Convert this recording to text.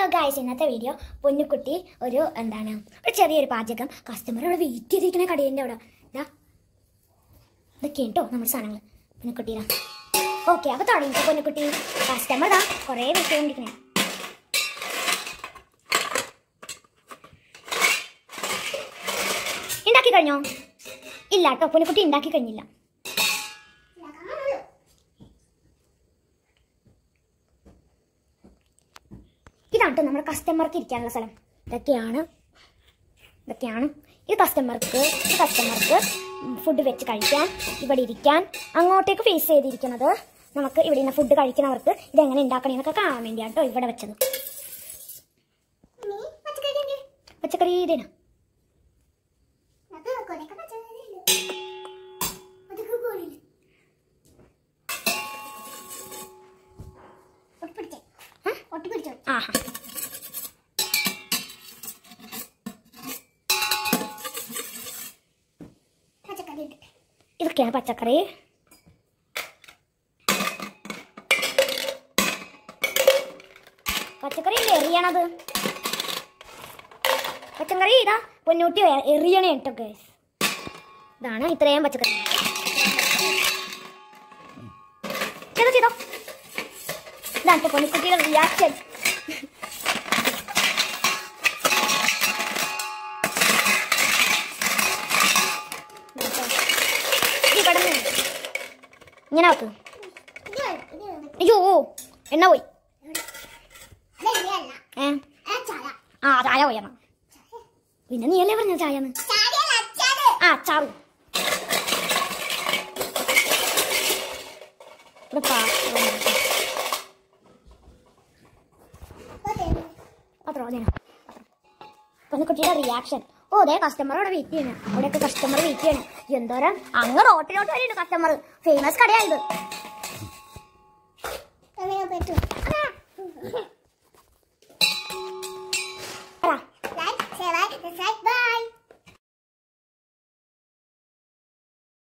Hello guys ഇന്നത്തെ video Ponnukutty ഒരു എന്താണ് ഒരു ചെറിയൊരു പാചകം കസ്റ്റമർ അവിടെ വെയിറ്റ് ചെയ്തിരിക്കുന്ന കടയിൻ്റെ അവിടെ ഇതാ ഇതൊക്കെ കേട്ടോ നമ്മുടെ സാധനങ്ങൾ പൊന്നുക്കുട്ടിയിലാ ഓക്കെ അപ്പോൾ തുടങ്ങിയിട്ട് പൊന്നുക്കുട്ടി കസ്റ്റമർ ഇതാ കുറേ വെയിറ്റ് ചെയ്തുകൊണ്ടിരിക്കണേ ഉണ്ടാക്കി കഴിഞ്ഞോ ഇല്ല കേട്ടോ പൊന്നുക്കുട്ടി ഉണ്ടാക്കി കഴിഞ്ഞില്ല ഇതാണ് ട്ടോ നമ്മുടെ കസ്റ്റമർക്ക് ഇരിക്കാനുള്ള സ്ഥലം ഇതൊക്കെയാണ് ഇതൊക്കെയാണ് ഇത് കസ്റ്റമർക്ക് ഇത് കസ്റ്റമർക്ക് ഫുഡ് വെച്ച് കഴിക്കാൻ ഇവിടെ ഇരിക്കാൻ അങ്ങോട്ടേക്ക് ഫേസ് ചെയ്തിരിക്കുന്നത് നമുക്ക് ഇവിടെ നിന്ന് ഫുഡ് കഴിക്കുന്നവർക്ക് ഇതെങ്ങനെ ഉണ്ടാക്കണേന്നൊക്കെ കാണാൻ വേണ്ടിയാണ് കേട്ടോ ഇവിടെ വെച്ചത് പച്ചക്കറി ഇതേനാ ആഹാ ഇതൊക്കെയാണ് പച്ചക്കറി പച്ചക്കറി അല്ലേ എറിയണത് പച്ചക്കറി ഇതാ പൊന്നൂട്ടി എ- എറിയണേ കേട്ടോ ഗൈസ് ഇതാണ് ഇത്രയും പച്ചക്കറി ചെയ്തോ ചെയ്തോ ഇതാണ് ട്ടോ പൊന്നിക്കുട്ടിയുടെ റിയാക്ഷൻ ഇങ്ങനെ വെക്ക് അയ്യോ എണ്ണ പോയി ഏ ആ ചായ പോയാണ് പിന്നെ നീ അല്ലേ പറഞ്ഞ ചായന്ന് ആ ചാറ് ഇവിടെ പാത്രം ഉണ്ട്. പത്രം അതേനോ പൊന്നുകുട്ടിയുടെ റിയാക്ഷൻ ഓ അതെ കസ്റ്റമർ അവിടെ വെയിറ്റ് ചെയ്യണം അവിടെയൊക്കെ കസ്റ്റമർ വെയിറ്റ് ചെയ്യണം എന്തോരം അങ്ങ് റോട്ടിലോട്ട് വരുന്നുണ്ട് കസ്റ്റമർ ഫേമസ് കടയായത്